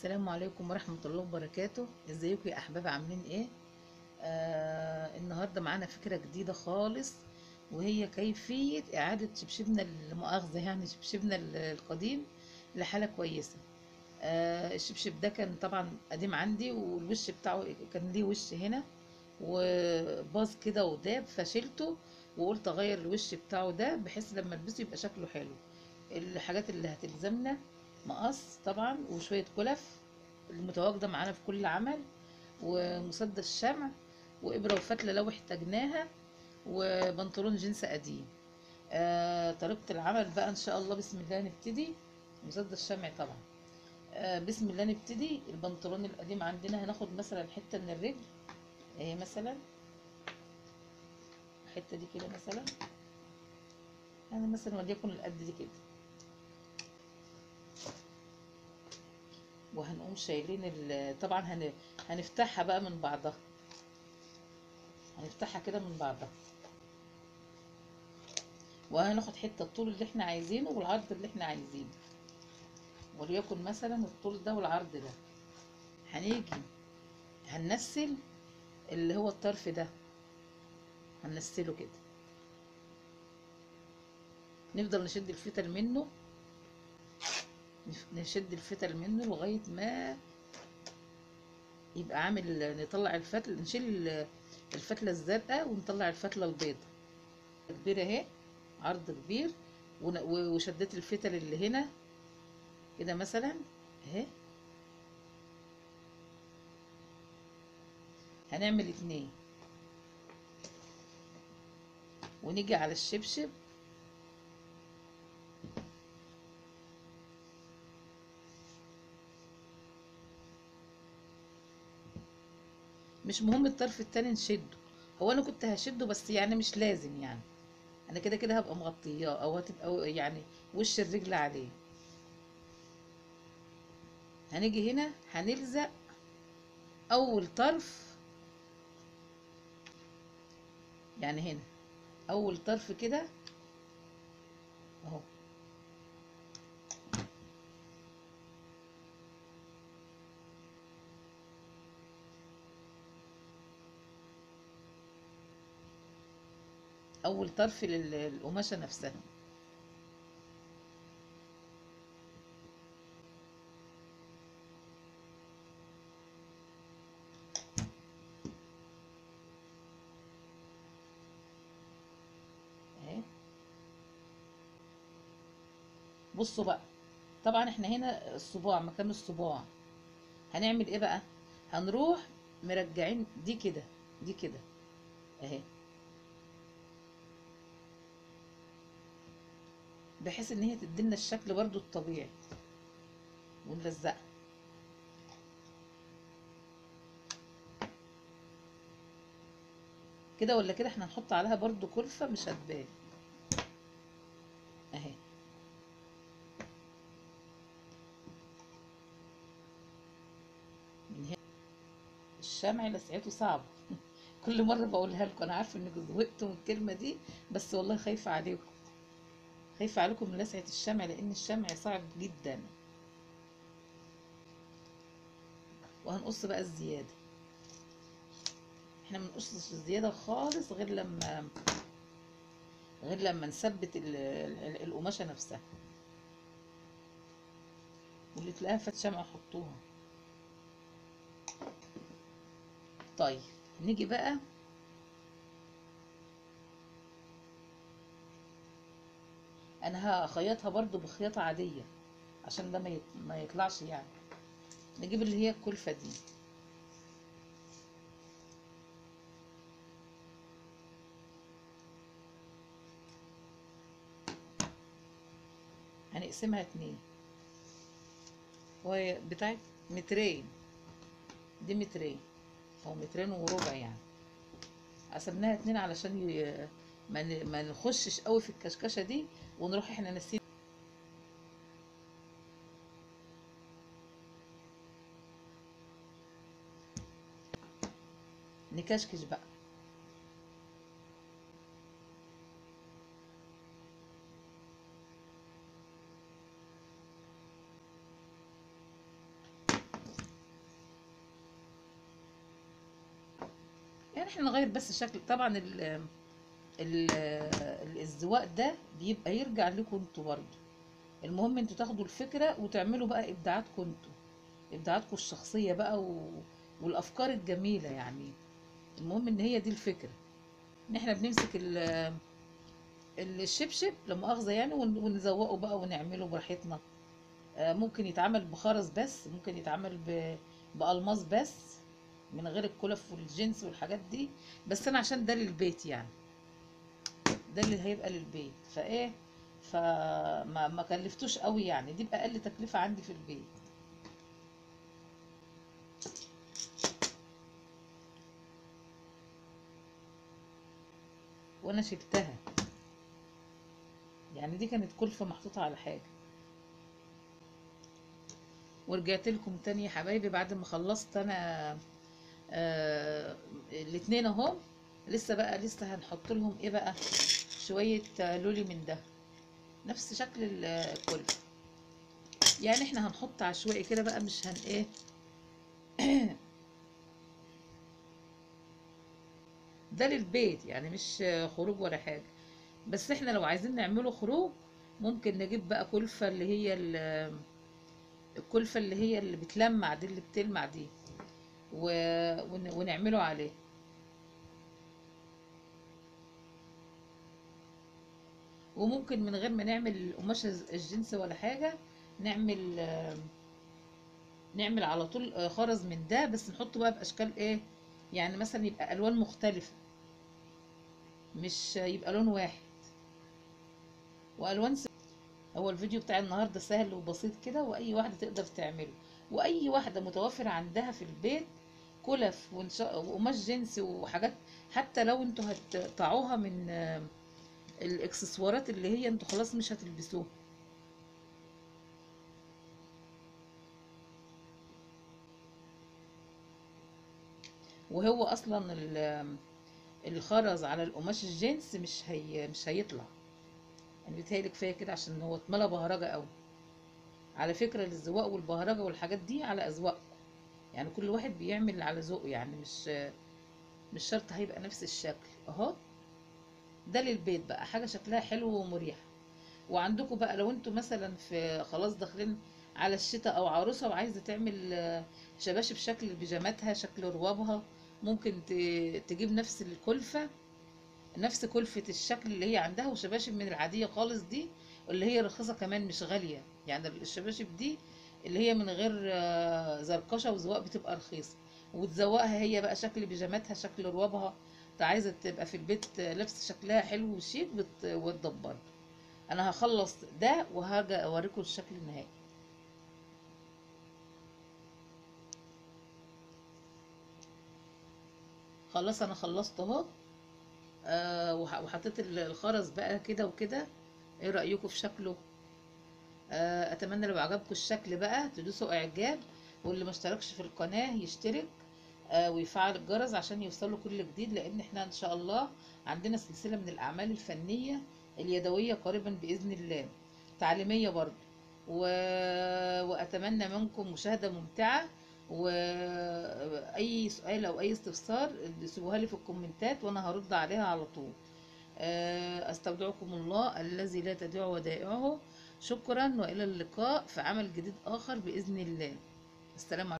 السلام عليكم ورحمة الله وبركاته ازيكم يا احباب عاملين ايه آه النهاردة معانا فكرة جديدة خالص وهي كيفية اعادة شبشبنا المؤاخذة يعني شبشبنا القديم لحالة كويسة آه الشبشب ده كان طبعا قديم عندي والوش بتاعه كان ليه وش هنا وباظ كده وداب فشلته وقلت اغير الوش بتاعه ده بحيث لما البسه يبقى شكله حلو الحاجات اللي هتلزمنا مقص طبعا وشوية كلف المتواجدة معانا في كل عمل ومسدس شمع وإبرة وفتلة لو احتاجناها وبنطلون جينز قديم آه طريقة العمل بقى إن شاء الله بسم الله نبتدي مسدس شمع طبعا آه بسم الله نبتدي البنطلون القديم عندنا هناخد مثلا حتة من الرجل اهي مثلا الحتة دي كده مثلا يعني مثلا وليكن القد دي كده وهنقوم شايلين طبعا هن... هنفتحها بقى من بعضها هنفتحها كده من بعضها وهناخد حته الطول اللي احنا عايزينه والعرض اللي احنا عايزينه وليكن مثلا الطول ده والعرض ده هنيجي هننسل اللي هو الطرف ده هننسله كده نفضل نشد الفتل منه نشد الفتل منه لغاية ما يبقى عامل نطلع الفتل نشيل الفتلة الزرقاء ونطلع الفتلة البيضة كبيرة اهي عرض كبير وشدت الفتل اللي هنا كده مثلا اهي هنعمل اتنين ونيجي على الشبشب مش مهم الطرف التاني نشده هو انا كنت هشده بس يعني مش لازم يعني انا كده كده هبقى مغطياه او هتبقى يعني وش الرجل عليه هنيجي هنا هنلزق اول طرف يعني هنا اول طرف كده اهو اول طرف للقماشه نفسها اهي بصوا بقى طبعا احنا هنا الصباع مكان الصباع هنعمل ايه بقى هنروح مرجعين دي كده دي كده اهي بحيث ان هي تدينا الشكل برضو الطبيعي ونلزقها كده ولا كده احنا هنحط عليها برضو كلفة مش هتبان اهي من هنا الشمع لسعته صعب كل مرة بقولها لكم انا عارفة انكم زهقتوا من الكلمة دي بس والله خايفة عليكم خايفة عليكم من لسعة الشمع لأن الشمع صعب جدا وهنقص بقى الزيادة احنا منقصش الزيادة خالص غير لما غير لما نثبت القماشة نفسها واللي تلاقيها فات شمع حطوها طيب نيجي بقى انا هخيطها برضو بخياطة عادية عشان ده ما يطلعش يعني نجيب اللي هي الكلفة دي هنقسمها اتنين وهي بتاعت مترين دي مترين او مترين وربع يعني قسمناها اتنين علشان ي... ما نخشش قوي في الكشكشه دي ونروح احنا نسيب نكشكش بقى احنا نغير بس شكل طبعا ال ال الازدواء ده بيبقى يرجع لكم انتوا برضه المهم انتوا تاخدوا الفكره وتعملوا بقى ابداعاتكم انتوا ابداعاتكم الشخصيه بقى و... والافكار الجميله يعني المهم ان هي دي الفكره ان احنا بنمسك ال الشبشب لا مؤاخذه يعني ون- ونزوقه بقى ونعمله براحتنا آه، ممكن يتعمل بخرز بس ممكن يتعمل ب... بألماس بس من غير الكلف والجنس والحاجات دي بس انا عشان ده للبيت يعني ده اللي هيبقى للبيت فايه فما ما كلفتوش قوي يعني دي بأقل تكلفة عندي في البيت وانا شلتها يعني دي كانت كلفة محطوطة على حاجة ورجعت لكم تاني يا حبايبي بعد ما خلصت انا آه الاتنين اهو لسه بقى لسه هنحط لهم ايه بقى شوية آه، لولي من ده نفس شكل ال- الكلفة يعني احنا هنحط عشوائي كده بقى مش هن ايه ده للبيت يعني مش آه، خروج ولا حاجة بس احنا لو عايزين نعمله خروج ممكن نجيب بقى كلفة اللي هي ال- الكلفة اللي هي اللي بتلمع دي اللي بتلمع دي و... ون... ونعمله عليه وممكن من غير ما نعمل قماش الز- الجنس ولا حاجة نعمل آه، نعمل على طول آه، خرز من ده بس نحطه بقى بأشكال ايه يعني مثلا يبقى ألوان مختلفة مش يبقى لون واحد وألوان س... هو الفيديو بتاع النهاردة سهل وبسيط كده وأي واحدة تقدر تعمله وأي واحدة متوفر عندها في البيت كلف ونش- وقماش جنسي وحاجات حتى لو انتوا هتقطعوها من آه، الاكسسوارات اللي هي انتوا خلاص مش هتلبسوها وهو اصلا ال- الخرز على القماش الجنس مش هي مش هيطلع يعني بيتهيألي كفايه كده عشان هو اتملى بهرجه قوي على فكره الزواق والبهرجه والحاجات دي على اذواقكم يعني كل واحد بيعمل على ذوقه يعني مش مش شرط هيبقى نفس الشكل اهو ده للبيت بقى حاجه شكلها حلو ومريح وعندكم بقى لو انتوا مثلا في خلاص داخلين على الشتاء او عروسه وعايزه تعمل آه، شباشب شكل بيجاماتها شكل روابها ممكن ت- تجيب نفس الكلفه نفس كلفه الشكل اللي هي عندها وشباشب من العاديه خالص دي اللي هي رخيصه كمان مش غاليه يعني الشباشب دي اللي هي من غير آه، زركشه وزواق بتبقى رخيصه وتزوقها هي بقى شكل بيجاماتها شكل روابها انت عايزه تبقى في البيت آه، لابسه شكلها حلو وشيك بت- وتدبر انا هخلص ده وهرجع اوريكم الشكل النهائي خلاص انا خلصت اهو آه وح- وحطيت ال- الخرز بقى كده وكده ايه رأيكم في شكله آه اتمنى لو عجبكم الشكل بقى تدوسوا اعجاب واللي ما اشتركش في القناة يشترك آه ويفعل الجرس عشان يوصله كل جديد لان احنا ان شاء الله عندنا سلسلة من الاعمال الفنية اليدوية قريبا باذن الله تعليمية برضو و... واتمنى منكم مشاهدة ممتعة واي سؤال او اي استفسار سيبوها لي في الكومنتات وانا هرد عليها على طول آه، استودعكم الله الذي لا تضيع ودائعه شكرا والى اللقاء في عمل جديد اخر باذن الله السلام عليكم